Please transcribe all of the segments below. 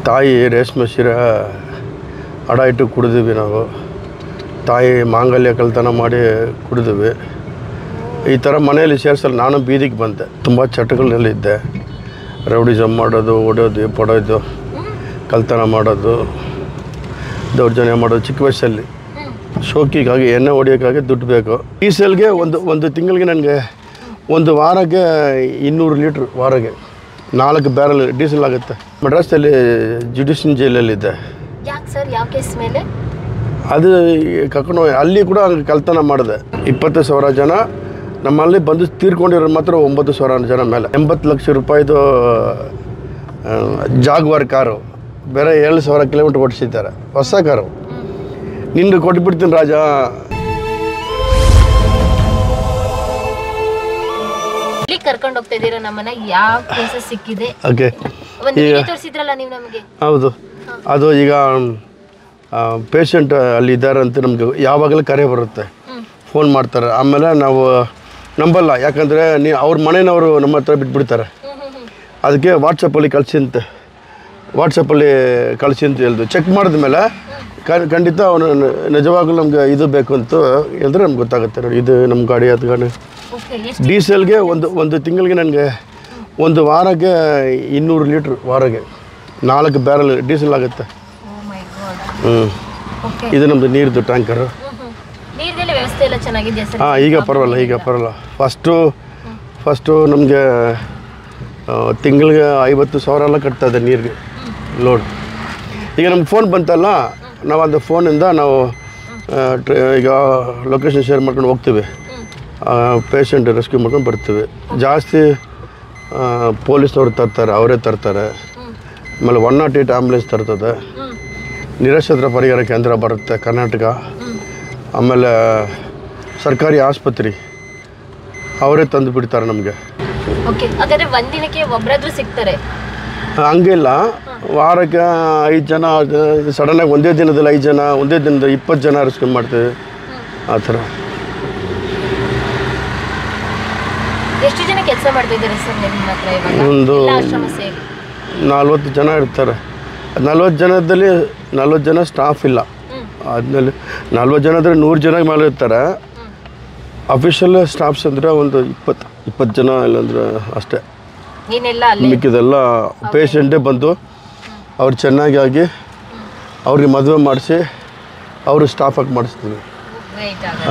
ತಾಯಿ ರೇಷ್ಮೆ ಸೀರೆ ಅಡ ಇಟ್ಟು ಕುಡಿದಿವಿ ನಾವು ತಾಯಿ ಮಾಂಗಲ್ಯ ಕಳ್ತನ ಮಾಡಿ ಕುಡಿದಿವಿ ಈ ಥರ ಮನೆಯಲ್ಲಿ ಸೇರಿಸಲು ನಾನು ಬೀದಿಗೆ ಬಂದೆ ತುಂಬ ಚಟಗಳಲ್ಲಿದ್ದೆ ರೌಡಿಸಮ್ ಮಾಡೋದು ಹೊಡೆಯೋದು ಪಡೋದು ಕಳ್ತನ ಮಾಡೋದು ದೌರ್ಜನ್ಯ ಮಾಡೋದು ಚಿಕ್ಕ ವಯಸ್ಸಲ್ಲಿ ಶೋಕಿಗಾಗಿ ಎಣ್ಣೆ ಹೊಡಿಯೋಕ್ಕಾಗಿ ದುಡ್ಡು ಬೇಕು ಡೀಸೆಲ್ಗೆ ಒಂದು ಒಂದು ತಿಂಗಳಿಗೆ ನನಗೆ ಒಂದು ವಾರಕ್ಕೆ ಇನ್ನೂರು ಲೀಟ್ರ್ ವಾರಕ್ಕೆ ನಾಲ್ಕು ಬ್ಯಾರಲ್ ಡೀಸೆಲ್ ಆಗುತ್ತೆ ಮಡ್ರಾಸಲ್ಲಿ ಜುಡಿಷನ್ ಜೈಲಲ್ಲಿದ್ದೆ ಯಾಕೆ ಸರ್ ಯಾವ ಕೇಸ್ ಮೇಲೆ ಅದು ಕರ್ಕೊಂಡು ಹೋಗಿ ಅಲ್ಲಿ ಕೂಡ ಹಂಗೆ ಕಳ್ತನ ಮಾಡಿದೆ ಇಪ್ಪತ್ತು ಸಾವಿರ ಜನ ನಮ್ಮಲ್ಲಿ ಬಂದು ತೀರ್ಕೊಂಡಿರೋ ಮಾತ್ರ ಒಂಬತ್ತು ಸಾವಿರ ಜನ ಮೇಲೆ ಎಂಬತ್ತು ಲಕ್ಷ ರೂಪಾಯಿದು ಆ, ಜಾಗ್ವಾರ್ ಕಾರು ಬೇರೆ ಏಳು ಸಾವಿರ ಕಿಲೋಮೀಟ್ರ್ ಓಡಿಸಿದ್ದಾರೆ ಹೊಸ ಕಾರು ನಿಂದು ಕೊಟ್ಬಿಡ್ತೀನಿ ರಾಜ ಇಲ್ಲಿ ಕರ್ಕೊಂಡು ಹೋಗ್ತಾ ಇದ್ದೀರಾ ನಮ್ಮನ್ನ ಯಾವ ಕೇಸಸ್ ಸಿಕ್ಕಿದೆ ಓಕೆ ಒಂದು ವಿಡಿಯೋ ತೋರಿಸಿದ್ರಲ್ಲ ನೀವು ನಮಗೆ ಹೌದು ಅದು ಈಗ ಪೇಷಂಟ್ ಅಲ್ಲಿ ಇದ್ದಾರೆ ಅಂತ ನಮಗೆ ಯಾವಾಗಲೂ ಕರೆ ಬರುತ್ತೆ ಹ್ಮ್ ಫೋನ್ ಮಾಡ್ತಾರೆ ಆಮೇಲೆ ನಾವು ನಂಬಲ್ಲ ಯಾಕಂದರೆ ನೀ ಅವ್ರ ಮನೆಯವರು ನಮ್ಮ ಹತ್ರ ಬಿಟ್ಬಿಡ್ತಾರೆ ಹ್ಮ್ ಹ್ಮ್ ಹ್ಮ್ ಅದಕ್ಕೆ ವಾಟ್ಸಪ್ಪಲ್ಲಿ ಕಳಿಸಿ ಅಂತ ವಾಟ್ಸಪ್ಪಲ್ಲಿ ಕಳಿಸಿ ಅಂತ ಹೇಳಿದ್ವಿ ಚೆಕ್ ಮಾಡಿದ್ಮೇಲೆ ಕ- ಖಂಡಿತ ಅವನು ನಿಜವಾಗ್ಲೂ ನಮ್ಗೆ ಇದು ಬೇಕು ಅಂತ ಹೇಳಿದ್ರೆ ನಮ್ಗೆ ಗೊತ್ತಾಗುತ್ತೆ ನೋಡಿ ಇದು ನಮ್ಮ ಗಾಡಿ ಅದು ಗಾಡಿ ಓಕೆ ಎಷ್ಟು ಡೀಸೆಲ್ಗೆ ಒಂದು ಒಂದು ತಿಂಗಳಿಗೆ ನನಗೆ ಒಂದು ವಾರಕ್ಕೆ ಇನ್ನೂರು ಲೀಟ್ರ್ ವಾರಕ್ಕೆ ನಾಲ್ಕು ಬ್ಯಾರಲ್ ಡೀಸೆಲ್ ಆಗುತ್ತೆ ಓ ಮೈ ಗಾಡ್ ಹ್ಞೂ ಓಕೆ ಇದು ನಮ್ಮದು ನೀರ್ದು ಟ್ಯಾಂಕರು ನೀರ್ದೆಲ್ಲ ವ್ಯವಸ್ಥೆ ಎಲ್ಲ ಚೆನ್ನಾಗಿದೆಯಾ ಸರ್ ಹಾಂ ಈಗ ಪರವಾಗಿಲ್ಲ ಈಗ ಪರವಾಗಿಲ್ಲ ಫಸ್ಟು ಫಸ್ಟು ನಮಗೆ ತಿಂಗಳಿಗೆ ಐವತ್ತು ಸಾವಿರ ಎಲ್ಲ ಕಟ್ತಾ ಇದೆ ನೀರಿಗೆ ಲೋಡ್ ಈಗ ನಮ್ಗೆ ಫೋನ್ ಬಂತಲ್ಲ ನಾವು ಅದು ಫೋನಿಂದ ನಾವು ಆ, ಟ್ರೇ- ಈಗ ಲೊಕೇಶನ್ ಶೇರ್ ಮಾಡ್ಕೊಂಡು ಹೋಗ್ತೀವಿ ಪೇಷಂಟ್ ರೆಸ್ಕ್ಯೂ ಮಾಡ್ಕೊಂಡು ಬರ್ತೀವಿ ಜಾಸ್ತಿ ಪೊಲೀಸ್ನವ್ರು ತರ್ತಾರೆ ಅವರೇ ತರ್ತಾರೆ ಆಮೇಲೆ ಒನ್ ನಾಟ್ ಏಯ್ಟ್ ಆ್ಯಂಬುಲೆನ್ಸ್ ತರ್ತದೆ ಹ್ಮ್ ನಿರಾಶ್ರಿತರ ಪರಿಹಾರ ಕೇಂದ್ರ ಬರುತ್ತೆ ಕರ್ನಾಟಕ ಆಮೇಲೆ ಸರ್ಕಾರಿ ಆಸ್ಪತ್ರೆ ಅವರೇ ತಂದು ಬಿಡ್ತಾರೆ ನಮಗೆ ಓಕೆ ಹಾಗಾದ್ರೆ ಒಂದಿನಕ್ಕೆ ಒಬ್ರಾದ್ರೂ ಸಿಗ್ತಾರೆ ಹಂಗಿಲ್ಲ ವಾರಕ್ಕೆ ಐದು ಜನ ಸಡನ್ನಾಗಿ ಒಂದೇ ದಿನದಲ್ಲಿ ಐದು ಜನ ಒಂದೇ ದಿನದಲ್ಲಿ ಇಪ್ಪತ್ತು ಜನ ರೆಸ್ಕ್ಯೂ ಮಾಡ್ತೀವಿ ಆ ಥರ ಎಷ್ಟು ಜನ ಕೆಲಸ ಮಾಡ್ತಾ ಇದ್ದಾರೆ ಸರ್ ನಿಮ್ಮ ಹತ್ರ ಇವಾಗ ಒಂದು ಎಲ್ಲ ಆಶ್ರಮ ಸೇರಿ ನಲ್ವತ್ತು ಜನ ಇರ್ತಾರೆ ನಲ್ವತ್ತು ಜನದಲ್ಲಿ ನಲ್ವತ್ತು ಜನ ಸ್ಟಾಫ್ ಇಲ್ಲ ಹ್ಮ್ ಆದಮೇಲೆ ನಲ್ವತ್ತು ಜನ ಅಂದರೆ ನೂರು ಜನ ಮೇಲೆ ಇರ್ತಾರೆ ಅಫಿಷಿಯಲ್ ಸ್ಟಾಫ್ಸ್ ಅಂದರೆ ಒಂದು ಇಪ್ಪತ್ತು ಇಪ್ಪತ್ತು ಜನ ಇಲ್ಲಾಂದ್ರೆ ಅಷ್ಟೇ ನೀನೆಲ್ಲ ಅಲ್ಲಿ ಮಿಕ್ಕಿದೆಲ್ಲ ಪೇಷಂಟೇ ಬಂದು ಅವ್ರು ಚೆನ್ನಾಗಿ ಆಗಿ ಅವ್ರಿಗೆ ಮದುವೆ ಮಾಡಿಸಿ ಅವರು ಸ್ಟಾಫಾಗಿ ಮಾಡಿಸ್ತೀವಿ ಗ್ರೇಟ್ ಆ,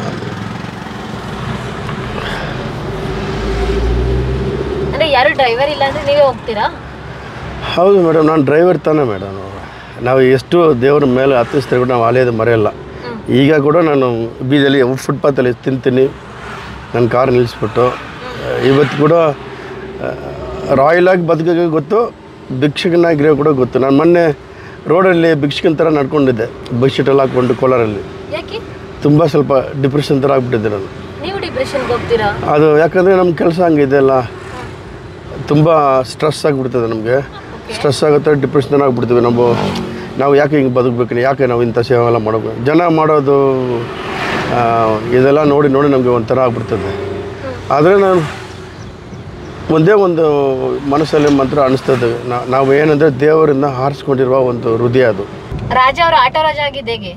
ಅಂದ್ರೆ ಯಾರು ಡ್ರೈವರ್ ಇಲ್ಲ ಅಂದ್ರೆ ನೀವೇ ಹೋಗ್ತೀರಾ ಹೌದು ಮೇಡಮ್ ನಾನು ಡ್ರೈವರ್ ತಾನೇ ಮೇಡಮ್ ನಾವು ಎಷ್ಟು ದೇವರ ಮೇಲೆ ಹತ್ತಿಸ್ತಾರೆ ಕೂಡ ನಾವು ಅಲೆಯೋದು ಮರೆಯಲ್ಲ ಹ್ಮ್. ಈಗ ಕೂಡ ನಾನು ಬೀದಲ್ಲಿ ಫುಟ್ಪಾತಲ್ಲಿ ತಿಂತೀನಿ ನನ್ನ ಕಾರ್ ನಿಲ್ಲಿಸ್ಬಿಟ್ಟು ಇವತ್ತು ಕೂಡ ರಾಯಲ್ ಆಗಿ ಬದುಕೋಕೆ ಗೊತ್ತು ಭಿಕ್ಷಕನಾಗಿರೋ ಕೂಡ ಗೊತ್ತು ನಾನು ಮೊನ್ನೆ ರೋಡಲ್ಲಿ ಭಿಕ್ಷಕನ ಥರ ನಡ್ಕೊಂಡಿದ್ದೆ ಬೆಡ್ಶೀಟ್ ಎಲ್ಲ ಹಾಕ್ಕೊಂಡು ಕೋಲಾರಲ್ಲಿ ಯಾಕೆ ತುಂಬ ಸ್ವಲ್ಪ ಡಿಪ್ರೆಷನ್ ಥರ ಆಗ್ಬಿಟ್ಟಿದ್ದೆ ನಾನು ನೀವು ಡಿಪ್ರೆಷನ್ಗೆ ಹೋಗ್ತೀರಾ ಅದು ಯಾಕಂದರೆ ನಮ್ಮ ಕೆಲಸ ಹಂಗಿದೆ ಅಲ್ಲ ತುಂಬ ಸ್ಟ್ರೆಸ್ ಆಗಿಬಿಡ್ತದೆ ನಮಗೆ ಸ್ಟ್ರೆಸ್ ಆಗುತ್ತೆ ಡಿಪ್ರೆಷನ್ ಆಗಿಬಿಡ್ತೀವಿ ನಾವು ನಾವು ಯಾಕೆ ಹಿಂಗೆ ಬದುಕಬೇಕು ಯಾಕೆ ನಾವು ಇಂಥ ಸೇವೆ ಎಲ್ಲ ಮಾಡಬೇಕು ಜನ ಮಾಡೋದು ಆ, ಇದೆಲ್ಲ ನೋಡಿ ನೋಡಿ ನಮಗೆ ಒಂಥರ ಆಗ್ಬಿಡ್ತದೆ ಆದರೆ ನಾನು ಒಂದೇ ಒಂದು ಮನಸ್ಸಲ್ಲಿ ಮಾತ್ರ ಅನಿಸ್ತದೆ ನಾ- ನಾವು ಏನಂದರೆ ದೇವರಿಂದ ಹಾರಿಸ್ಕೊಂಡಿರುವ ಒಂದು ಹೃದಯ ಅದು ರಾಜ ಅವರು ಆಟೋ ರಾಜ ಆಗಿದ್ದು ಹೇಗೆ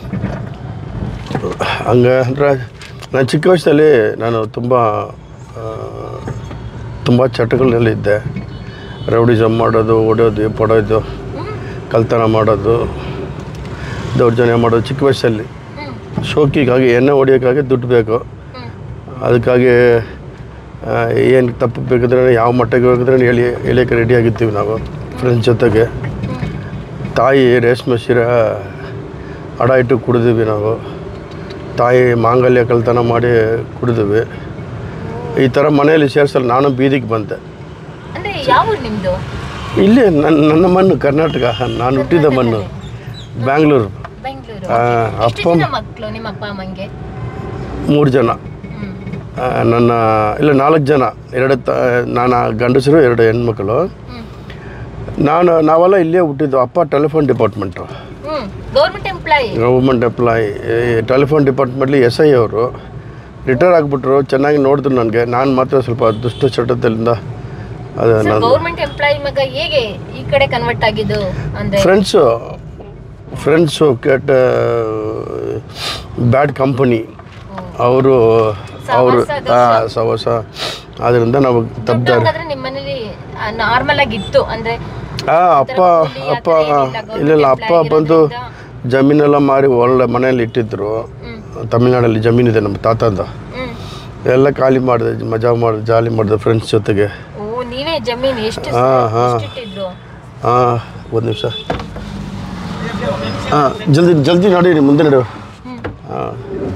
ಹಂಗೆ ಅಂದರೆ ನಾನು ಚಿಕ್ಕ ವಯಸ್ಸಲ್ಲಿ ನಾನು ತುಂಬ ತುಂಬ ಚಟಗಳಲ್ಲಿದ್ದೆ ರೌಡಿಸಮ್ ಮಾಡೋದು ಹೊಡೆಯೋದು ಪಡೋದು ಕಳ್ತನ ಮಾಡೋದು ದೌರ್ಜನ್ಯ ಮಾಡೋದು ಚಿಕ್ಕ ವಯಸ್ಸಲ್ಲಿ ಹ್ಮ್ ಶೋಕಿಗಾಗಿ ಎಣ್ಣೆ ಹೊಡಿಯೋಕ್ಕಾಗಿ ದುಡ್ಡು ಬೇಕು ಹ್ಮ್ ಅದಕ್ಕಾಗಿ ಏನು ತಪ್ಪು ಬೇಕಾದ್ರೆ ಯಾವ ಮಟ್ಟಕ್ಕೆ ಬೇಕಾದ್ರೆ ಹೇಳಿ ಹೇಳಿಯೋಕ್ಕೆ ರೆಡಿ ಆಗಿರ್ತೀವಿ ನಾವು ಫ್ರೆಂಡ್ಸ್ ಜೊತೆಗೆ ತಾಯಿ ರೇಷ್ಮೆ ಸೀರೆ ಅಡ ಇಟ್ಟು ಕುಡಿದಿವಿ ನಾವು ತಾಯಿ ಮಾಂಗಲ್ಯ ಕಳ್ತನ ಮಾಡಿ ಕುಡಿದಿವಿ ಈ ಥರ ಮನೆಯಲ್ಲಿ ಸೇರಿಸಲು ನಾನು ಬೀದಿಗೆ ಬಂದೆ ಅಂದ್ರೆ ಯಾವ ಊರು ನಿಮ್ದು ಇಲ್ಲಿ ನನ್ನ ನನ್ನ ಮಣ್ಣು ಕರ್ನಾಟಕ ನಾನು ಹುಟ್ಟಿದ ಮಣ್ಣು ಬ್ಯಾಂಗ್ಳೂರು ಬೆಂಗಳೂರು ಆ, ಎಷ್ಟು ಅಪ್ಪ ಜನ ಮಕ್ಕಳು ನಿಮ್ಮ ಅಪ್ಪ ಅಮ್ಮಂಗೆ ಮೂರು ಜನ ಹ್ಮ್ ಆ, ನನ್ನ ಇಲ್ಲ ನಾಲ್ಕು ಜನ ಎರಡು ತ ನಾನು ಗಂಡಸರು ಎರಡು ಹೆಣ್ಮಕ್ಳು ಹ್ಮ್ ನಾನು ನಾವೆಲ್ಲ ಇಲ್ಲೇ ಹುಟ್ಟಿದ್ದು ಅಪ್ಪ ಟೆಲಿಫೋನ್ ಡಿಪಾರ್ಟ್ಮೆಂಟು ಹ್ಮ್ government employee government employee telephone ಡಿಪಾರ್ಟ್ಮೆಂಟ್ಲಿ ಎಸ್ ಐ ಅವರು ರಿಟೈರ್ ಆಗಿಬಿಟ್ರು ಚೆನ್ನಾಗಿ ನೋಡಿದ್ರು ನನಗೆ ನಾನು ಮಾತ್ರ ಸ್ವಲ್ಪ ದುಷ್ಟ ಚಟದಿಂದ ಅದು ಸರ್ ಗೌರ್ಮೆಂಟ್ ಎಂಪ್ಲಾಯಿ ಮಗ ಹೇಗೆ ಈ ಕಡೆ ಕನ್ವರ್ಟ್ ಆಗಿದ್ದು ಅಂದ್ರೆ ಫ್ರೆಂಡ್ಸು ಫ್ರೆಂಡ್ಸು ಕೆಟ್ಟ ಬ್ಯಾಡ್ ಕಂಪನಿ ಅವರು ಅವರು ಸವಸ ಅದರಿಂದ ನಾವು ತಪ್ಪಿದ್ದಾರೆ ಹಾಗಾದ್ರೆ ನಿಮ್ಮ ಮನೇಲಿ ನಾರ್ಮಲ್ ಆಗಿ ಇತ್ತು ಅಂದ್ರೆ ಆ ಅಪ್ಪ ಅಪ್ಪ ಇಲ್ಲ ಇಲ್ಲ ಅಪ್ಪ ಬಂದು ಜಮೀನೆಲ್ಲ ಮಾರಿ ಒಳ್ಳೆ ಮನೆಯಲ್ಲಿ ಇಟ್ಟಿದ್ರು ತಮಿಳ್ನಾಡಲ್ಲಿ ಜಮೀನಿದೆ ನಮ್ಮ ತಾತಂದ ಹ್ಮ್ ಎಲ್ಲ ಖಾಲಿ ಮಾಡಿದೆ ಮಜಾ ಮಾಡಿದೆ ಜಾಲಿ ಮಾಡಿದೆ ಫ್ರೆಂಡ್ಸ್ ಜೊತೆಗೆ ಓ ನೀವೇ ಜಮೀನ್ ಎಷ್ಟು ಹಾ, ಹಾ. ಇಟ್ಟಿದ್ರು ಹಾಂ ಒಂದು ನಿಮಿಷ ಹಾಂ ಜಲ್ದಿ ಜಲ್ದಿ ನಡೀರಿ ಮುಂದೆ ನಡು ಹ್ಮ್ ಹಾಂ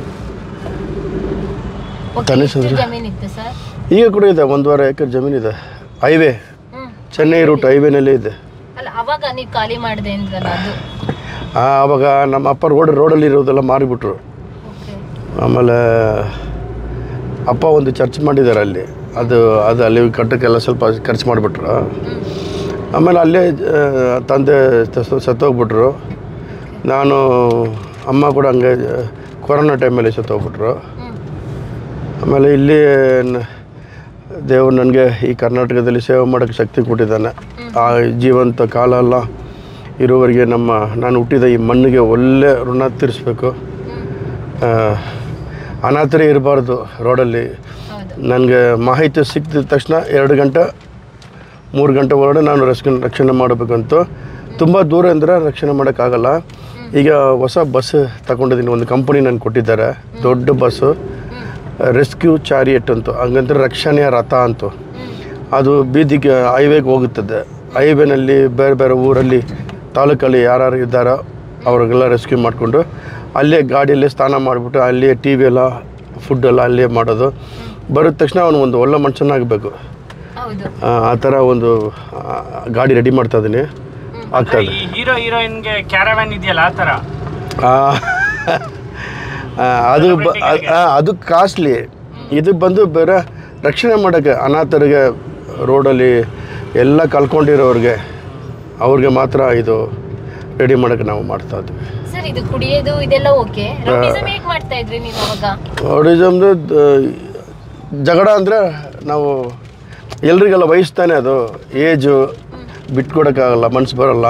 ಓಕೆ, ತನಿಷ್ ಎಷ್ಟು ಅಂದ್ರೆ? ಜಮೀನ್ ಇತ್ತು ಸರ್ ಈಗ ಕೂಡ ಇದೆ ಒಂದೂವರೆ ಎಕರೆ ಜಮೀನಿದೆ ಹೈವೇ ಹ್ಮ್ ಚೆನ್ನೈ ರೂಟ್ ಹೈವೇನಲ್ಲೇ ಇದೆ ಅಲ್ಲ ಅವಾಗ ನೀವು ಖಾಲಿ ಮಾಡಿದೆ ಅಂದ್ರಲ್ಲ ಅದು ಆ, ಆವಾಗ ನಮ್ಮ ಅಪ್ಪ ರೋಡ್ ರೋಡಲ್ಲಿ ಇರೋದೆಲ್ಲ ಮಾರಿಬಿಟ್ರು ಓಕೆ ಆಮೇಲೆ ಅಪ್ಪ ಒಂದು ಚರ್ಚ್ ಮಾಡಿದ್ದಾರೆ ಅಲ್ಲಿ ಅದು ಅದು ಅಲ್ಲಿ ಕಟ್ಟಕ್ಕೆಲ್ಲ ಸ್ವಲ್ಪ ಖರ್ಚು ಮಾಡಿಬಿಟ್ರು ಆಮೇಲೆ ಅಲ್ಲೇ ಆ, ತಂದೆ ತ- ಸತ್ತೋಗ್ಬಿಟ್ರು ನಾನು ಅಮ್ಮ ಕೂಡ ಹಂಗೆ ಆ, ಕೊರೋನಾ ಟೈಮಲ್ಲಿ ಸತ್ತೋಗ್ಬಿಟ್ರು ಹ್ಮ್ ಆಮೇಲೆ ಇಲ್ಲಿ ನ- ದೇವರು ನನಗೆ ಈ ಕರ್ನಾಟಕದಲ್ಲಿ ಸೇವೆ ಮಾಡೋಕ್ಕೆ ಶಕ್ತಿ ಕೊಟ್ಟಿದ್ದಾನೆ ಆ ಜೀವಂತ ಕಾಲ ಎಲ್ಲ ಇರುವವರೆಗೆ ನಮ್ಮ ನಾನು ಹುಟ್ಟಿದ ಈ ಮಣ್ಣಿಗೆ ಒಳ್ಳೆ ಋಣ ತೀರಿಸ್ಬೇಕು ಆ, ಅನಾಥರೇ ಇರಬಾರ್ದು ರೋಡಲ್ಲಿ ಹೌದು ನನಗೆ ಮಾಹಿತಿ ಸಿಕ್ಕಿದ ತಕ್ಷಣ ಎರಡು ಗಂಟೆ ಮೂರು ಗಂಟೆ ಒಳಗಡೆ ನಾನು ರಕ್ಷಣೆ ರಕ್ಷಣೆ ಮಾಡಬೇಕಂತ ತುಂಬ ದೂರ ಅಂದರೆ ರಕ್ಷಣೆ ಮಾಡೋಕ್ಕಾಗಲ್ಲ ಈಗ ಹೊಸ ಬಸ್ ತಗೊಂಡಿದ್ದೀನಿ ಒಂದು ಕಂಪನಿ ನನಗೆ ಕೊಟ್ಟಿದ್ದಾರೆ ದೊಡ್ಡ ಬಸ್ಸು ರೆಸ್ಕ್ಯೂ ಚಾರಿಯಟ್ ಅಂತ ಹಂಗಂದ್ರೆ ರಕ್ಷಣೆಯ ರಥ ಅಂತು ಅದು ಬೀದಿಗೆ ಹೈವೇಗೆ ಹೋಗುತ್ತದೆ ಹೈವೇನಲ್ಲಿ ಬೇರೆ ಬೇರೆ ಊರಲ್ಲಿ ತಾಲೂಕಲ್ಲಿ ಯಾರ್ಯಾರು ಇದ್ದಾರೋ ಅವ್ರಿಗೆಲ್ಲ ರೆಸ್ಕ್ಯೂ ಮಾಡಿಕೊಂಡು ಅಲ್ಲೇ ಗಾಡಿಯಲ್ಲೇ ಸ್ನಾನ ಮಾಡಿಬಿಟ್ಟು ಅಲ್ಲಿಯೇ ಟಿ ವಿ ಎಲ್ಲ ಫುಡ್ ಎಲ್ಲ ಅಲ್ಲೇ ಮಾಡೋದು ಬರೋದ ತಕ್ಷಣ ಅವನು ಒಂದು ಒಳ್ಳೆ ಮನುಷ್ಯನಾಗಬೇಕು ಹೌದು ಆ ಥರ ಒಂದು ಆ, ಗಾಡಿ ರೆಡಿ ಮಾಡ್ತಾ ಇದ್ದೀನಿ ಆಗ್ತದೆ ಈ ಹೀರೋ ಹೀರೋಯಿನ್ಗೆ ಕ್ಯಾರವ್ಯಾನ್ ಇದೆಯಲ್ಲ ಆ ಥರ ಆ, ಆ, ಅದು ಬ- ಆ- ಆ, ಅದು ಕಾಸ್ಟ್ಲಿ ಇದು ಬಂದು ಬೇರೆ ರಕ್ಷಣೆ ಮಾಡೋಕ್ಕೆ ಅನಾಥರಿಗೆ ರೋಡಲ್ಲಿ ಎಲ್ಲ ಕಳ್ಕೊಂಡಿರೋರಿಗೆ ಅವ್ರಿಗೆ ಮಾತ್ರ ಇದು ರೆಡಿ ಮಾಡೋಕ್ಕೆ ನಾವು ಮಾಡ್ತಾ ಇದ್ವಿ ಸರ್ ಇದು ಕುಡಿಯೋದು ಇದೆಲ್ಲ ಓಕೆ ರೌಡಿಸಮ್ ಹೇಗ್ ಮಾಡ್ತಾ ಇದ್ರಿ ನೀವು ಅವಾಗ ರೌಡಿಸಮ್ದು ಜಗಳ ಅಂದರೆ ನಾವು ಎಲ್ರಿಗೆಲ್ಲ ವಹಿಸ್ತಾನೆ ಅದು ಏಜು ಬಿಟ್ಕೊಡೋಕ್ಕಾಗಲ್ಲ ಮನ್ಸು ಬರೋಲ್ಲ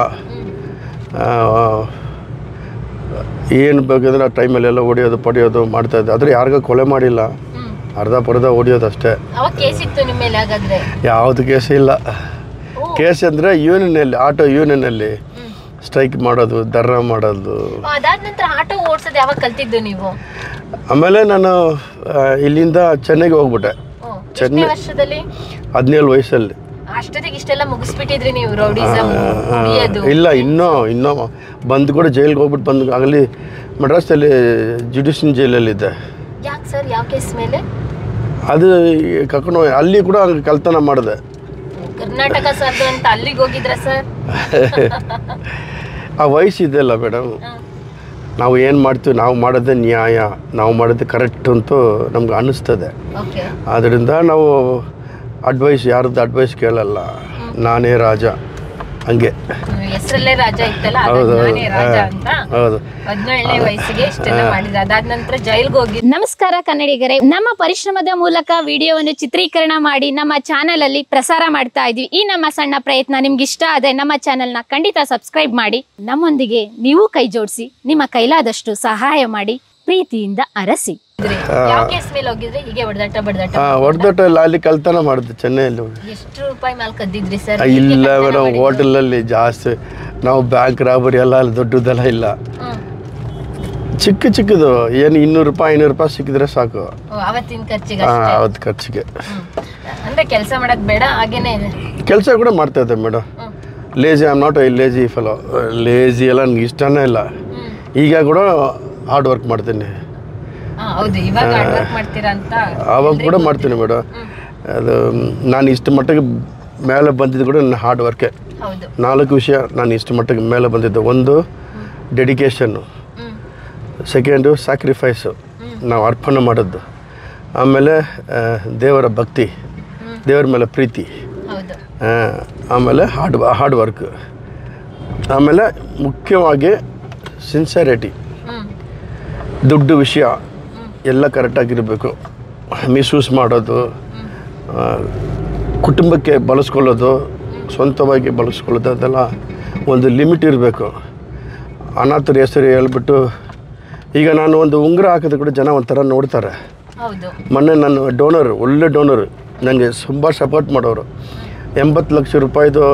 ಏನು ಬೇಕಂದ್ರೆ ಆ ಟೈಮಲ್ಲೆಲ್ಲ ಹೊಡಿಯೋದು ಪಡಿಯೋದು ಮಾಡ್ತಾಯಿದ್ದೆ ಆದರೆ ಯಾರಿಗೂ ಕೊಲೆ ಮಾಡಿಲ್ಲ ಹ್ಮ್ ಅರ್ಧ ಪರ್ಧ ಹೊಡಿಯೋದು ಅಷ್ಟೇ ಅವಾಗ ಕೇಸ್ ಇತ್ತು ನಿಮ್ಮ ಮೇಲೆ ಹಾಗಾದ್ರೆ ಯಾವುದು ಕೇಸ್ ಇಲ್ಲ ಓ ಕೇಸ್ ಅಂದರೆ ಯೂನಿಯನಲ್ಲಿ ಆಟೋ ಯೂನಿಯನಲ್ಲಿ ಹ್ಮ್ ಸ್ಟ್ರೈಕ್ ಮಾಡೋದು ಧರ್ನ ಮಾಡೋದು ಅದಾದ ನಂತರ ಆಟೋ ಓಡಿಸೋದು ಯಾವಾಗ ಕಲ್ತಿದ್ದು ನೀವು ಆಮೇಲೆ ನಾನು ಆ, ಇಲ್ಲಿಂದ ಚೆನ್ನೈಗೆ ಹೋಗ್ಬಿಟ್ಟೆ ಓ, ಎಷ್ಟನೇ ಚೆನ್ನೈ- ವರ್ಷದಲ್ಲಿ ಹದಿನೇಳು ವಯಸ್ಸಲ್ಲಿ ಅಷ್ಟೊತ್ತಿಗೆ ಇಷ್ಟೆಲ್ಲ ಮುಗಿಸ್ಬಿಟ್ಟಿದ್ರಿ ನೀವು ರೌಡಿಸಮ್ ಕುಡಿಯೋದು ಇಲ್ಲ ಇನ್ನೂ ಇನ್ನೂ ಬಂದು ಕೂಡ ಜೈಲಿಗೆ ಹೋಗ್ಬಿಟ್ಟು ಬಂದು ಆಗಲಿ ಮಡ್ರಾಸಲ್ಲಿ ಜುಡಿಷಿಯಲ್ ಜೈಲಲ್ಲಿದ್ದೆ ಯಾಕೆ ಸರ್ ಯಾವ ಕೇಸ್ ಮೇಲೆ ಅದು ಕರ್ಕೊಂಡು ಹೋಗಿ ಅಲ್ಲಿ ಕೂಡ ಹಂಗೆ ಕಳ್ತನ ಮಾಡಿದೆ ಕರ್ನಾಟಕ ಸರ್ದು ಅಂತ ಅಲ್ಲಿಗೆ ಹೋಗಿದ್ರ ಸರ್ ಆ ವಯಸ್ಸಿದೆಯಲ್ಲ ಮೇಡಮ್ ನಾವು ಏನು ಮಾಡ್ತೀವಿ ನಾವು ಮಾಡೋದೇ ನ್ಯಾಯ ನಾವು ಮಾಡೋದೇ ಕರೆಕ್ಟ್ ಅಂತೂ ನಮ್ಗೆ ಅನ್ನಿಸ್ತದೆ ಓಕೆ ಆದ್ದರಿಂದ ನಾವು ಅಡ್ವೈಸ್ ಯಾರ್ದು ಅಡ್ವೈಸ್ ಕೇಳಲ್ಲ ನಾನೇ ರಾಜ ಹಂಗೆ ಹೆಸರಲ್ಲೇ ರಾಜ ಇತ್ತಲ್ಲ ಹೌದು ಅದಾಗ ಹೌದು ನಾನೇ ರಾಜ ಅಂತ ಹೌದು ಹದಿನೇಳನೇ ವಯಸ್ಸಿಗೆ ಇಷ್ಟೆಲ್ಲ ಮಾಡಿದ್ರೆ ಅದಾದ ನಂತರ ಜೈಲ್ಗೆ ಹೋಗಿ ನಮಸ್ಕಾರ ಕನ್ನಡಿಗರೇ ನಮ್ಮ ಪರಿಶ್ರಮದ ಮೂಲಕ ವಿಡಿಯೋವನ್ನು ಚಿತ್ರೀಕರಣ ಮಾಡಿ ನಮ್ಮ ಚಾನೆಲ್ ಅಲ್ಲಿ ಪ್ರಸಾರ ಮಾಡ್ತಾ ಇದ್ವಿ ಈ ನಮ್ಮ ಸಣ್ಣ ಪ್ರಯತ್ನ ನಿಮ್ಗೆ ಇಷ್ಟ ಆದ್ರೆ ನಮ್ಮ ಚಾನೆಲ್ನ ಖಂಡಿತ ಸಬ್ಸ್ಕ್ರೈಬ್ ಮಾಡಿ ನಮ್ಮೊಂದಿಗೆ ನೀವು ಕೈ ಜೋಡಿಸಿ ನಿಮ್ಮ ಕೈಲಾದಷ್ಟು ಸಹಾಯ ಮಾಡಿ ಪ್ರೀತಿಯಿಂದ ಅರಸಿ ಯಾವ ಕೇಸ್ ಮೇಲೆ ಹೋಗಿದ್ರೆ ಹೀಗೆ ಹೊಡೆದಾಟ ಬಡದಾಟ ಹಾಂ ಹೊಡೆದೊಟ್ಟ ಅಲ್ಲಿ ಕಳ್ತನ ಮಾಡಿದೆ ಚೆನ್ನೈಯಲ್ಲಿ ಎಷ್ಟು ರೂಪಾಯಿ ಮೇಲೆ ಕದ್ದಿದ್ರಿ ಸರ್ ಆ, ಇಲ್ಲ ಮೇಡಮ್ ಹೋಟೆಲಲ್ಲಿ ಜಾಸ್ತಿ ನಾವು ಬ್ಯಾಂಕ್ ರಾಬರಿ ಎಲ್ಲ ಅಲ್ಲಿ ದೊಡ್ಡದೆಲ್ಲ ಇಲ್ಲ ಚಿಕ್ಕ ಚಿಕ್ಕದು ಏನು ಇನ್ನೂರು ರೂಪಾಯಿ ಐನೂರು ರೂಪಾಯಿ ಸಿಕ್ಕಿದ್ರೆ ಸಾಕು ಅವತ್ತಿನ ಖರ್ಚಿಗೆ ಹಾಂ ಅಷ್ಟೇ ಅವತ್ತು ಖರ್ಚಿಗೆ ಹ್ಮ್. ಅಂದ್ರೆ ಕೆಲಸ ಮಾಡೋದ್ ಬೇಡ ಹಾಗೇನೆ ಕೆಲಸ ಕೂಡ ಮಾಡ್ತಾ ಇದ್ದೆ ಮೇಡಮ್ ಹ್ಮ್. Lazy I'm not I lazy fellow lazy ಎಲ್ಲ ನನಗೆ ಇಷ್ಟನೇ ಇಲ್ಲ ಹ್ಮ್. ಈಗ ಕೂಡ ಹಾರ್ಡ್ ವರ್ಕ್ ಮಾಡ್ತೀನಿ ಹಾ, ಹೌದು ಇವಾಗ ಹಾರ್ಡ್ ವರ್ಕ್ ಮಾಡ್ತೀರಾ ಅಂತ ಆವಾಗ ಕೂಡ ಮಾಡ್ತೀನಿ ಮೇಡಮ್ ಅದು ನಾನು ಇಷ್ಟು ಮಟ್ಟಿಗೆ ಮೇಲೆ ಬಂದಿದ್ದು ಕೂಡ ನನ್ನ ಹಾರ್ಡ್ ವರ್ಕೆ ಹೌದು ನಾಲ್ಕು ವಿಷಯ ನಾನು ಇಷ್ಟು ಮಟ್ಟಿಗೆ ಮೇಲೆ ಬಂದಿದ್ದು ಒಂದು ಡೆಡಿಕೇಶನ್ನು ಹ್ಮ್ ಸೆಕೆಂಡು ಸ್ಯಾಕ್ರಿಫೈಸು ನಾವು ಅರ್ಪಣೆ ಮಾಡೋದು ಆಮೇಲೆ ಆ, ದೇವರ ಭಕ್ತಿ ದೇವರ ಮೇಲೆ ಪ್ರೀತಿ ಹೌದು ಆ, ಆಮೇಲೆ ಹಾರ್ಡ್ ಹಾರ್ಡ್ ವರ್ಕ್ ಆಮೇಲೆ ಮುಖ್ಯವಾಗಿ ಸಿನ್ಸಿಯರಿಟಿ ಹ್ಮ್ ದುಡ್ಡು ವಿಷಯ ಎಲ್ಲ ಕರೆಕ್ಟಾಗಿರಬೇಕು ಮಿಸ್ಯೂಸ್ ಮಾಡೋದು ಆ, ಕುಟುಂಬಕ್ಕೆ ಬಳಸ್ಕೊಳ್ಳೋದು ಸ್ವಂತವಾಗಿ ಬಳಸ್ಕೊಳ್ಳೋದು ಅದೆಲ್ಲ ಒಂದು ಲಿಮಿಟ್ ಇರಬೇಕು ಅನಾಥರ ಹೆಸರು ಹೇಳ್ಬಿಟ್ಟು ಈಗ ನಾನು ಒಂದು ಉಂಗುರ ಹಾಕಿದ್ರೆ ಕೂಡ ಜನ ಒಂಥರ ನೋಡ್ತಾರೆ ಹೌದು ಮೊನ್ನೆ ನಾನು ಡೋನರ್ ಒಳ್ಳೆ ಡೋನರ್ ನನಗೆ ತುಂಬ ಸಪೋರ್ಟ್ ಮಾಡೋರು ಎಂಬತ್ತು ಲಕ್ಷ ರೂಪಾಯಿದು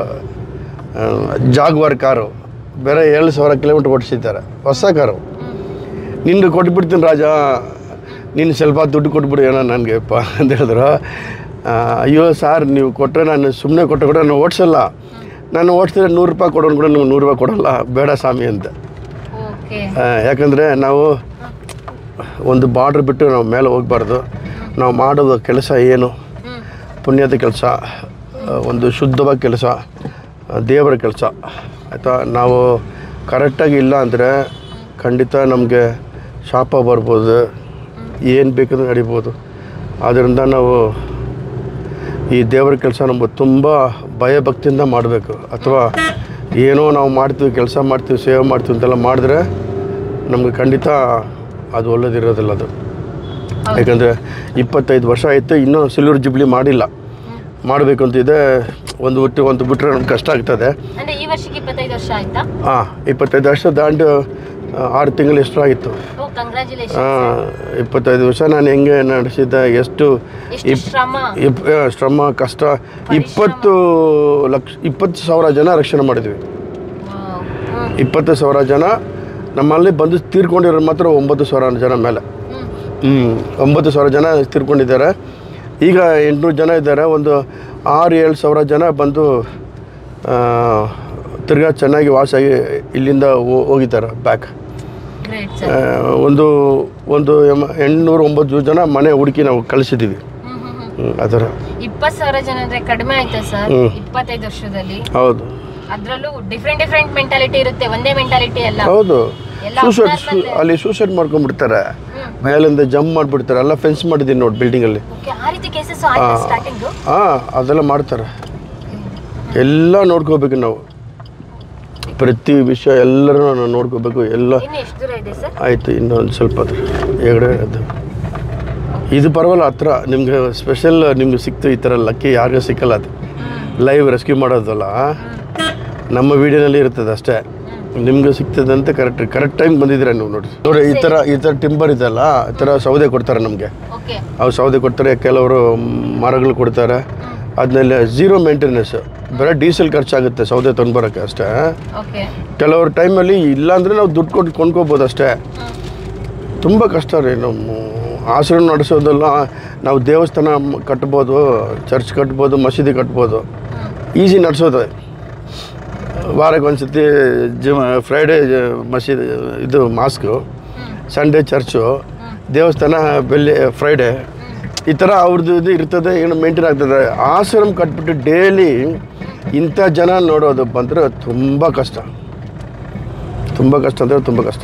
ಆ, ಜಾಗ್ವಾರ್ ಕಾರು ಬೇರೆ ಏಳು ಸಾವಿರ ಕಿಲೋಮೀಟ್ರ್ ಓಡಿಸಿದ್ದಾರೆ ಹೊಸ ಕಾರು ನಿನ್ಗೆ ಕೊಟ್ಬಿಡ್ತೀನಿ ರಾಜ ನೀನು ಸ್ವಲ್ಪ ದುಡ್ಡು ಕೊಟ್ಬಿಡು ಏನೋ ನನಗೆಪ್ಪ ಅಂತ ಹೇಳಿದ್ರು ಆ, ಅಯ್ಯೋ ಸಾರ್ ನೀವು ಕೊಟ್ಟರೆ ನಾನು ಸುಮ್ಮನೆ ಕೊಟ್ಟರೆ ಕೂಡ ನಾನು ಓಡಿಸಲ್ಲ ನಾನು ಓಡಿಸಿದ್ರೆ ನೂರು ರೂಪಾಯಿ ಕೊಡೋನು ಕೂಡ ನೀವು ನೂರು ರೂಪಾಯಿ ಕೊಡಲ್ಲ ಬೇಡ ಸ್ವಾಮಿ ಅಂತ ಓಕೆ ಆ, ಯಾಕಂದರೆ ನಾವು ಒಂದು ಬಾರ್ಡ್ರ್ ಬಿಟ್ಟು ನಾವು ಮೇಲೆ ಹೋಗಬಾರ್ದು ನಾವು ಮಾಡುವ ಕೆಲಸ ಏನು ಹ್ಮ್ ಪುಣ್ಯದ ಕೆಲಸ ಒಂದು ಶುದ್ಧವಾದ ಕೆಲಸ ದೇವರ ಕೆಲಸ ಆಯಿತಾ ನಾವು ಕರೆಕ್ಟಾಗಿ ಇಲ್ಲ ಅಂದರೆ ಖಂಡಿತ ನಮಗೆ ಶಾಪ ಬರ್ಬೋದು ಏನು ಬೇಕಂದ್ರೆ ನಡಿಬೋದು ಆದ್ದರಿಂದ ನಾವು ಈ ದೇವರ ಕೆಲಸ ನಮಗೆ ತುಂಬ ಭಯಭಕ್ತಿಯಿಂದ ಮಾಡಬೇಕು ಅಥವಾ ಏನೋ ನಾವು ಮಾಡ್ತೀವಿ ಕೆಲಸ ಮಾಡ್ತೀವಿ ಸೇವೆ ಮಾಡ್ತೀವಿ ಅಂತೆಲ್ಲ ಮಾಡಿದ್ರೆ ನಮಗೆ ಖಂಡಿತ ಅದು ಒಳ್ಳೇದಿರೋದಿಲ್ಲ ಅದು ಯಾಕಂದರೆ ಇಪ್ಪತ್ತೈದು ವರ್ಷ ಆಯಿತು ಇನ್ನೂ ಸಿಲ್ವರ್ ಜುಬ್ಲಿ ಮಾಡಿಲ್ಲ ಮಾಡಬೇಕು ಅಂತಿದೆ ಒಂದು ಬಿಟ್ಟು ಒಂದು ಬಿಟ್ಟರೆ ನಮ್ಗೆ ಕಷ್ಟ ಆಗ್ತದೆ ಅಂದ್ರೆ ಈ ವರ್ಷಕ್ಕೆ ಇಪ್ಪತ್ತೈದು ವರ್ಷ ಆಯ್ತಾ ಹಾಂ ಇಪ್ಪತ್ತೈದು ವರ್ಷ ದಾಂಡು ಆ, ಆರು ತಿಂಗಳು ಎಷ್ಟು ಆಗಿತ್ತು ಓ ಕಂಗ್ರ್ಯಾಚುಲೇಷನ್ ಹಾಂ ಇಪ್ಪತ್ತೈದು ವರ್ಷ ನಾನು ಹೆಂಗೆ ನಡೆಸಿದ್ದೆ ಎಷ್ಟು ಎಷ್ಟು ಇಪ್- ಶ್ರಮ ಇಪ್ ಆ, ಶ್ರಮ ಕಷ್ಟ ಇಪ್ಪತ್ತು ಲಕ್ಷ ಇಪ್ಪತ್ತು ಸಾವಿರ ಜನ ರಕ್ಷಣೆ ಮಾಡಿದ್ವಿ ವಾವ್. ಹ್ಮ್ ಇಪ್ಪತ್ತು ಸಾವಿರ ಜನ ನಮ್ಮಲ್ಲಿ ಬಂದು ತೀರ್ಕೊಂಡಿರೋ ಮಾತ್ರ ಒಂಬತ್ತು ಸಾವಿರ ಜನ ಮೇಲೆ ಹ್ಮ್ ಹ್ಞೂ ಒಂಬತ್ತು ಸಾವಿರ ಜನ ತೀರ್ಕೊಂಡಿದ್ದಾರೆ ಈಗ ಎಂಟುನೂರು ಜನ ಇದ್ದಾರೆ ಒಂದು ಆರು ಏಳು ಸಾವಿರ ಜನ ಬಂದು ಆ, ತಿರ್ಗಾ ಚೆನ್ನಾಗಿ ವಾಸಾಗಿ ಇಲ್ಲಿಂದ ಹೋ- ಹೋಗಿದ್ದಾರೆ ಬ್ಯಾಕ್ ಗ್ರೇಟ್ ಆ, ಸರ್ ಒಂದು ಒಂದು ಎಮ- ಎಂಟುನೂರು ಒಂಬತ್ತು ಜನ ಮನೆ ಹುಡುಕಿ ನಾವು ಕಳಿಸಿದ್ದೀವಿ ಹ್ಮ್ ಹ್ಮ್ ಹ್ಮ್ ಹ್ಮ್, ಆ ಥರ ಇಪ್ಪತ್ತು ಸಾವಿರ ಜನ ಅಂದ್ರೆ ಕಡಿಮೆ ಆಯ್ತಾ ಸರ್ ಹ್ಮ್. ಇಪ್ಪತ್ತೈದು ವರ್ಷದಲ್ಲಿ ಹೌದು ಅದ್ರಲ್ಲೂ ಡಿಫ್ರೆಂಟ್ ಡಿಫ್ರೆಂಟ್ ಮೆಂಟಾಲಿಟಿ ಇರುತ್ತೆ ಒಂದೇ ಮೆಂಟಾಲಿಟಿ ಅಲ್ಲ ಹೌದು ಎಲ್ಲ ಸೂಸೈಡ್ abnormal ಇದೆ. ಅಲ್ಲಿ ಸೂಸೈಡ್ ಮಾಡ್ಕೊಂಡ್ಬಿಡ್ತಾರೆ ಹ್ಮ್. ಮೇಲಿಂದ ಜಂಪ್ ಮಾಡಿಬಿಡ್ತಾರೆ ಎಲ್ಲ ಫೆನ್ಸ್ ಮಾಡಿದ್ದೀನಿ ನೋಡಿ ಬಿಲ್ಡಿಂಗಲ್ಲಿ ಓಕೆ ಆ ರೀತಿ ಕೇಸಸ್ ಆಯ್ತಾ ಸ್ಟಾರ್ಟಿಂಗು ಹಾಂ ಅದೆಲ್ಲ ಮಾಡ್ತಾರೆ ಎಲ್ಲ ನೋಡ್ಕೋಬೇಕು ನಾವು ಪ್ರತಿ ವಿಷಯ ಎಲ್ಲರೂ ನಾವು ನೋಡ್ಕೋಬೇಕು ಎಲ್ಲ ಇನ್ನು ಎಷ್ಟು ದೂರ ಇದೆ ಸರ್ ಆಯಿತು ಇನ್ನೊಂದು ಸ್ವಲ್ಪ ಅದು ಹೆಗಡೆ ಅದು ಇದು ಪರವಾಗಿಲ್ಲ ಹತ್ರ ನಿಮ್ಗೆ ಸ್ಪೆಷಲ್ ನಿಮ್ಗೆ ಸಿಕ್ತು ಈ ಥರ ಲಕ್ಕಿ ಯಾರಿಗೂ ಸಿಕ್ಕಲ್ಲ ಅದು ಲೈವ್ ರೆಸ್ಕ್ಯೂ ಮಾಡೋದಲ್ಲ ನಮ್ಮ ವೀಡಿಯೋನಲ್ಲಿ ಇರ್ತದೆ ಅಷ್ಟೇ ನಿಮ್ಗೆ ಸಿಗ್ತದೆ ಅಂತ ಕರೆಕ್ಟ್ ಕರೆಕ್ಟ್ ಟೈಮ್ ಬಂದಿದ್ದೀರ ನೀವು ನೋಡಿ ನೋಡಿ ಈ ಥರ ಈ ಥರ ಟಿಂಬರ್ ಇದೆಲ್ಲ ಈ ಥರ ಸೌದೆ ಕೊಡ್ತಾರೆ ನಮಗೆ ಓಕೆ ಅವು ಸೌದೆ ಕೊಡ್ತಾರೆ ಕೆಲವರು ಮರಗಳು ಕೊಡ್ತಾರೆ ಅದನ್ನೆಲ್ಲ ಝೀರೋ ಮೇಂಟೆನೆನ್ಸ್ ಬರೀ ಡೀಸೆಲ್ ಖರ್ಚಾಗುತ್ತೆ ಸೌದೆ ತೊಗೊಂಡ್ಬರೋಕ್ಕೆ ಅಷ್ಟೇ ಓಕೆ ಕೆಲವ್ರ ಟೈಮಲ್ಲಿ ಇಲ್ಲಾಂದರೆ ನಾವು ದುಡ್ಡು ಕೊಟ್ಟು ಕೊಂಡ್ಕೋಬೋದು ಅಷ್ಟೇ ತುಂಬ ಕಷ್ಟ ರೀ ನಮ್ಮ ಆಶ್ರಮ ನಡೆಸೋದೆಲ್ಲ ನಾವು ದೇವಸ್ಥಾನ ಮ್- ಕಟ್ಬೋದು ಚರ್ಚ್ ಕಟ್ಬೋದು ಮಸೀದಿ ಕಟ್ಬೋದು ಈಸಿ ನಡೆಸೋದು ವಾರಕ್ಕೆ ಒಂದು ಸತಿ ಜಿಮ್ ಫ್ರೈಡೇ ಮಸೀದಿ ಇದು ಮಾಸ್ಕು ಸಂಡೇ ಚರ್ಚು ದೇವಸ್ಥಾನ ಬೆಲ್ಲಿ ಫ್ರೈಡೇ ಈ ಥರ ಅವ್ರದ್ದು ಇದು ಇರ್ತದೆ ಏನು ಮೇಂಟೈನ್ ಆಗ್ತದೆ ಆಶ್ರಮ ಕಟ್ಬಿಟ್ಟು ಡೈಲಿ ಇಂಥ ಜನ ನೋಡೋದು ಬಂದರೆ ತುಂಬ ಕಷ್ಟ ತುಂಬ ಕಷ್ಟ ಅಂದರೆ ತುಂಬ ಕಷ್ಟ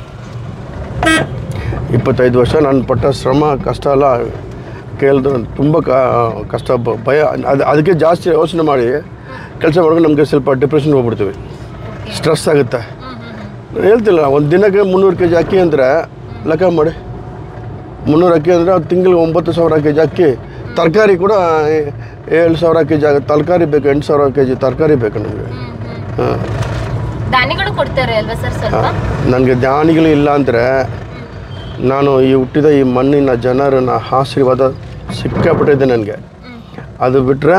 ಇಪ್ಪತ್ತೈದು ವರ್ಷ ನಾನು ಪಟ್ಟ ಶ್ರಮ ಕಷ್ಟ ಎಲ್ಲ ಕೇಳಿದು ತುಂಬ ಕ ಕಷ್ಟ ಬ- ಭಯ ಅದು ಅದಕ್ಕೆ ಜಾಸ್ತಿ ಯೋಚನೆ ಮಾಡಿ ಕೆಲಸ ಮಾಡ್ಕೊಂಡು ನಮಗೆ ಸ್ವಲ್ಪ ಡಿಪ್ರೆಷನ್ ಹೋಗ್ಬಿಡ್ತೀವಿ ಸ್ಟ್ರೆಸ್ ಆಗುತ್ತೆ ನಾನು ಹೇಳ್ತಿಲ್ಲ ಒಂದು ದಿನಕ್ಕೆ ಮುನ್ನೂರು ಕೆ ಜಿ ಅಕ್ಕಿ ಅಂದರೆ ಲೆಕ್ಕ ಮಾಡಿ ಮುನ್ನೂರು ಅಕ್ಕಿ ಅಂದರೆ ತಿಂಗಳಿಗೆ ಒಂಬತ್ತು ಸಾವಿರ ಕೆ ಜಿ ಅಕ್ಕಿ ತರಕಾರಿ ಕೂಡ ಏ- ಏಳು ಸಾವಿರ ಕೆ ಜಿ ಆಗುತ್ತೆ ತರಕಾರಿ ಬೇಕು ಎಂಟು ಸಾವಿರ ಕೆ ಜಿ ತರಕಾರಿ ಬೇಕು ನಮಗೆ ಹಾಂ ದಾನಿಗಳು ಕೊಡ್ತಾರೆ ಅಲ್ವಾ ಸರ್ ಸ್ವಲ್ಪ ನನಗೆ ಧ್ಯಾನಿಗಳು ಇಲ್ಲ ಅಂದರೆ ನಾನು ಈ ಹುಟ್ಟಿದ ಈ ಮಣ್ಣಿನ ಜನರನ್ನ ಆಶೀರ್ವಾದ ಸಿಕ್ಕಾಪಟ್ಟಿದೆ ನನಗೆ ಅದು ಬಿಟ್ಟರೆ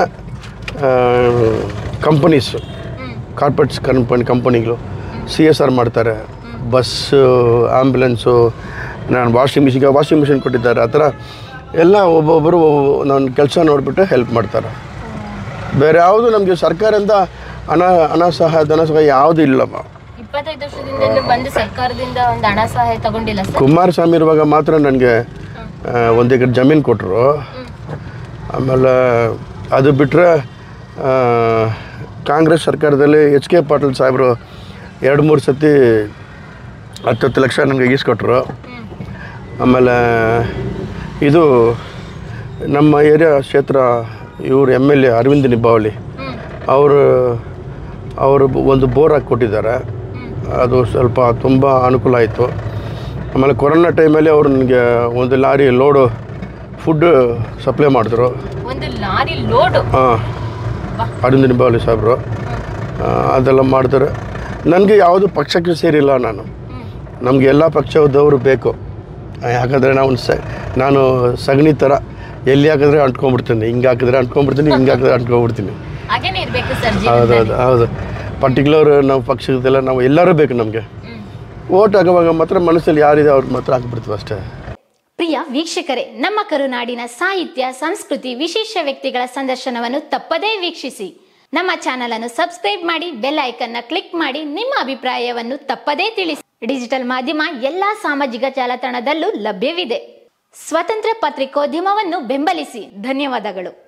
ಕಂಪನೀಸು ಕಾರ್ಪೊರೇಟ್ಸ್ ಕಂಪನಿ ಕಂಪನಿಗಳು ಸಿ ಎಸ್ ಆರ್ ಮಾಡ್ತಾರೆ ಬಸ್ಸು ಆ್ಯಂಬುಲೆನ್ಸು ನಾನು ವಾಷಿಂಗ್ ಮಿಷಿನ್ಗೆ ವಾಷಿಂಗ್ ಮಿಷಿನ್ ಕೊಟ್ಟಿದ್ದಾರೆ ಆ ಥರ ಎಲ್ಲ ಒಬ್ಬೊಬ್ಬರು ನನ್ನ ಕೆಲಸ ನೋಡಿಬಿಟ್ಟು ಹೆಲ್ಪ್ ಮಾಡ್ತಾರೆ ಬೇರೆ ಯಾವುದು ನಮಗೆ ಸರ್ಕಾರದಿಂದ ಹಣ ಹಣ ಸಹಾಯ ಧನ ಸಹಾಯ ಯಾವುದು ಇಲ್ಲಮ್ಮ ಇಪ್ಪತ್ತೈದು ವರ್ಷದಿಂದ ಬಂದು ಸರ್ಕಾರದಿಂದ ಒಂದು ಹಣ ಸಹಾಯ ತಗೊಂಡಿಲ್ಲ ಸರ್ ಕುಮಾರಸ್ವಾಮಿ ಇರುವಾಗ ಮಾತ್ರ ನನಗೆ ಒಂದು ಎಕರೆ ಜಮೀನು ಕೊಟ್ಟರು ಆಮೇಲೆ ಅದು ಬಿಟ್ಟರೆ ಕಾಂಗ್ರೆಸ್ ಸರ್ಕಾರದಲ್ಲಿ ಎಚ್ ಕೆ ಪಾಟೀಲ್ ಸಾಹೇಬರು ಎರಡು ಮೂರು ಸತಿ ಹತ್ತತ್ತು ಲಕ್ಷ ನನಗೆ ಈಸ್ಕೊಟ್ರು ಆಮೇಲೆ ಇದು ನಮ್ಮ ಏರಿಯಾ ಕ್ಷೇತ್ರ ಇವರು M L A Arvind Nimbavali ಅವರು ಅವರು ಒಂದು ಬೋರ್ ಹಾಕಿ ಕೊಟ್ಟಿದ್ದಾರೆ ಅದು ಸ್ವಲ್ಪ ತುಂಬ ಅನುಕೂಲ ಆಯಿತು ಆಮೇಲೆ ಕೊರೋನಾ ಟೈಮಲ್ಲಿ ಅವರು ನನಗೆ ಒಂದು ಲಾರಿ ಲೋಡು ಫುಡ್ ಸಪ್ಲೈ ಮಾಡಿದ್ರು ಒಂದು ಲಾರಿ ಲೋಡು ಹಾಂ ಅರವಿಂದ ನಿಂಬಾವಳಿ ಸಾಹೇಬರು ಆ, ಅದೆಲ್ಲ ಮಾಡ್ತಾರೆ ನನಗೆ ಯಾವುದು ಪಕ್ಷಕ್ಕೆ ಸೇರಿಲ್ಲ ನಾನು ನಮಗೆ ಎಲ್ಲ ಪಕ್ಷದವರು ಬೇಕು ಆ, ಯಾಕಂದರೆ ನಾವು ಸ ನಾನು ಸಗಣಿ ಥರ ಎಲ್ಲಿ ಹಾಕಿದ್ರೆ ಅಂಟ್ಕೊಂಡ್ಬಿಡ್ತೀನಿ ಹಿಂಗೆ ಹಾಕಿದ್ರೆ ಅಂಟ್ಕೊಂಡ್ಬಿಡ್ತೀನಿ ಹಿಂಗೆ ಹಾಕಿದ್ರೆ ಅಂಟ್ಕೊಂಡ್ಬಿಡ್ತೀನಿ ಹಾಗೇನೆ ಇರ್ಬೇಕು ಸರ್ ಹೌದೌದು ಹೌದು ಪರ್ಟಿಕ್ಯುಲರ್ ನಾವು ಪಕ್ಷದಲ್ಲ ನಾವು ಎಲ್ಲರೂ ಬೇಕು ನಮಗೆ ಓಟ್ ಹಾಕುವಾಗ ಮಾತ್ರ ಮನಸ್ಸಲ್ಲಿ ಯಾರಿದೆ ಅವ್ರಿಗೆ ಮಾತ್ರ ಹಾಕ್ಬಿಡ್ತೀವಿ ಅಷ್ಟೇ ಪ್ರಿಯ ವೀಕ್ಷಕರೇ ನಮ್ಮ ಕರುನಾಡಿನ ಸಾಹಿತ್ಯ ಸಂಸ್ಕೃತಿ ವಿಶೇಷ ವ್ಯಕ್ತಿಗಳ ಸಂದರ್ಶನವನ್ನು ತಪ್ಪದೇ ವೀಕ್ಷಿಸಿ ನಮ್ಮ ಚಾನಲ್ ಅನ್ನು ಸಬ್ಸ್ಕ್ರೈಬ್ ಮಾಡಿ ಬೆಲ್ ಐಕನ್ನ ಕ್ಲಿಕ್ ಮಾಡಿ ನಿಮ್ಮ ಅಭಿಪ್ರಾಯವನ್ನು ತಪ್ಪದೇ ತಿಳಿಸಿ ಡಿಜಿಟಲ್ ಮಾಧ್ಯಮ ಎಲ್ಲಾ ಸಾಮಾಜಿಕ ಜಾಲತಾಣದಲ್ಲೂ ಲಭ್ಯವಿದೆ ಸ್ವತಂತ್ರ ಪತ್ರಿಕೋದ್ಯಮವನ್ನು ಬೆಂಬಲಿಸಿ ಧನ್ಯವಾದಗಳು